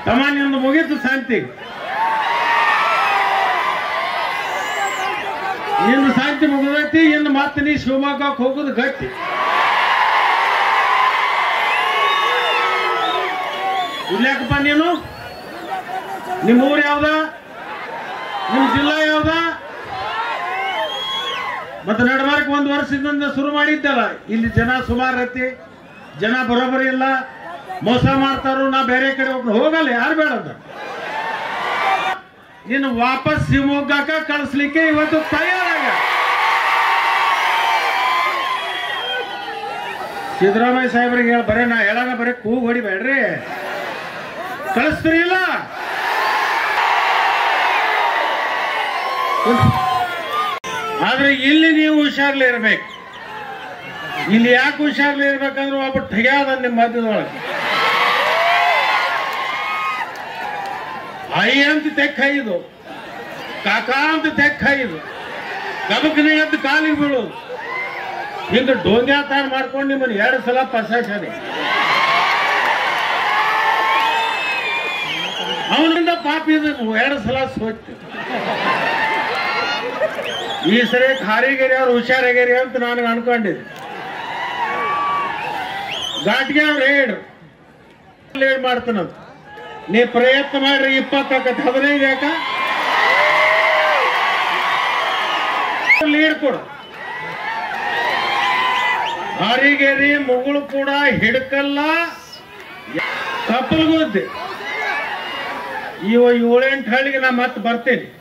ತಮ್ಮ ನಿಂದು ಮುಗೀತು ಶಾಂತಿ ನಿಂದು ಶಾಂತಿ ಮುಗಿದೈತಿ ಇನ್ನು ಮತ್ತೆ ನೀ ಶಿವಮೊಗ್ಗಕ್ಕೆ ಹೋಗುದು ಗಟ್ಟಿ ಇಲ್ಯಾಕಪ್ಪ ನೀನು ನಿಮ್ಮ ಊರು ಯಾವ್ದ ನಿಮ್ಮ ಜಿಲ್ಲಾ ಯಾವ್ದ ಮತ್ತೆ ನಡಬಾರಕ್ ಒಂದು ವರ್ಷದಿಂದ ಶುರು ಮಾಡಿದ್ದಲ್ಲ ಇಲ್ಲಿ ಜನ ಸುಮಾರು ಐತಿ ಜನ ಬರೋಬ್ಬರಿ ಇಲ್ಲ ಮೋಸ ಮಾಡ್ತಾರೋ ನಾ ಬೇರೆ ಕಡೆ ಹೋಗ್ ಹೋಗಲ್ಲ ಯಾರು ಬೇಡದ ನೀನು ವಾಪಸ್ ಶಿವಮೊಗ್ಗಕ್ಕ ಕಳಿಸ್ಲಿಕ್ಕೆ ಇವತ್ತು ತಯಾರಾಗ ಸಿದ್ದರಾಮಯ್ಯ ಸಾಹೇಬ್ರಿಗೆ ಹೇಳಿ ಬರೇ ನಾ ಹೇಳಾಗ ಬರೀ ಕೂಗ್ ಹೊಡಿಬೇಡ್ರಿ ಕಳಿಸ್ತೀರಿ ಇಲ್ಲ ಆದ್ರೆ ಇಲ್ಲಿ ನೀವು ಹುಷಾರ್ಲಿ ಇರ್ಬೇಕು ಇಲ್ಲಿ ಯಾಕೆ ಹುಷಾರ್ಲಿ ಇರ್ಬೇಕಂದ್ರೆ ಒಬ್ಬ ಠಗ್ಯಾದ ನಿಮ್ಮ ಮಧ್ಯದೊಳಗೆ ಐ ಅಂತ ತೆಕ್ಕ ಇದು ಕಾಕ ಅಂತ ತೆಕ್ಕ ಇದು ಗಬಕನೆ ಎದ್ದು ಕಾಲಿಗೆ ಬೀಳೋದು ಹಿಂಗ ಡೋಂಗ್ಯಾ ತಾರ ಮಾಡ್ಕೊಂಡು ನಿಮ್ಮನ್ನ ಎರಡು ಸಲ ಪಸಾಶನೆ ಅವನಿಂದ ಪಾಪ ಇದು ಎರಡು ಸಲ ಸೋತು ಈ ಸರಿ ಖಾರಿಗೆರೆ ಅವ್ರು ಹುಷಾರಾಗ್ಯಾರಿ ಅಂತ ನಾನು ಅನ್ಕೊಂಡಿದ್ದೆ ಘಾಟ್ಗೆ ಅವ್ರು ಹೇಳು ಹೇಳಿ ಮಾಡ್ತಾನಂತ ನೀ ಪ್ರಯತ್ನ ಮಾಡ್ರಿ ಇಪ್ಪತ್ತಾಕತ್ ಹದಿನೈದು ಯಾಕ ಲೀಡ್ ಕೊಡು ಹಾರಿಗೇರಿ ಮುಗುಳು ಕೂಡ ಹಿಡ್ಕಲ್ಲ ಕಪ್ಪಲ್ಗುದ್ದೆ ಇವ ಏಳೆಂಟು ಹಳ್ಳಿಗೆ ನಾ ಮತ್ತೆ ಬರ್ತೇನೆ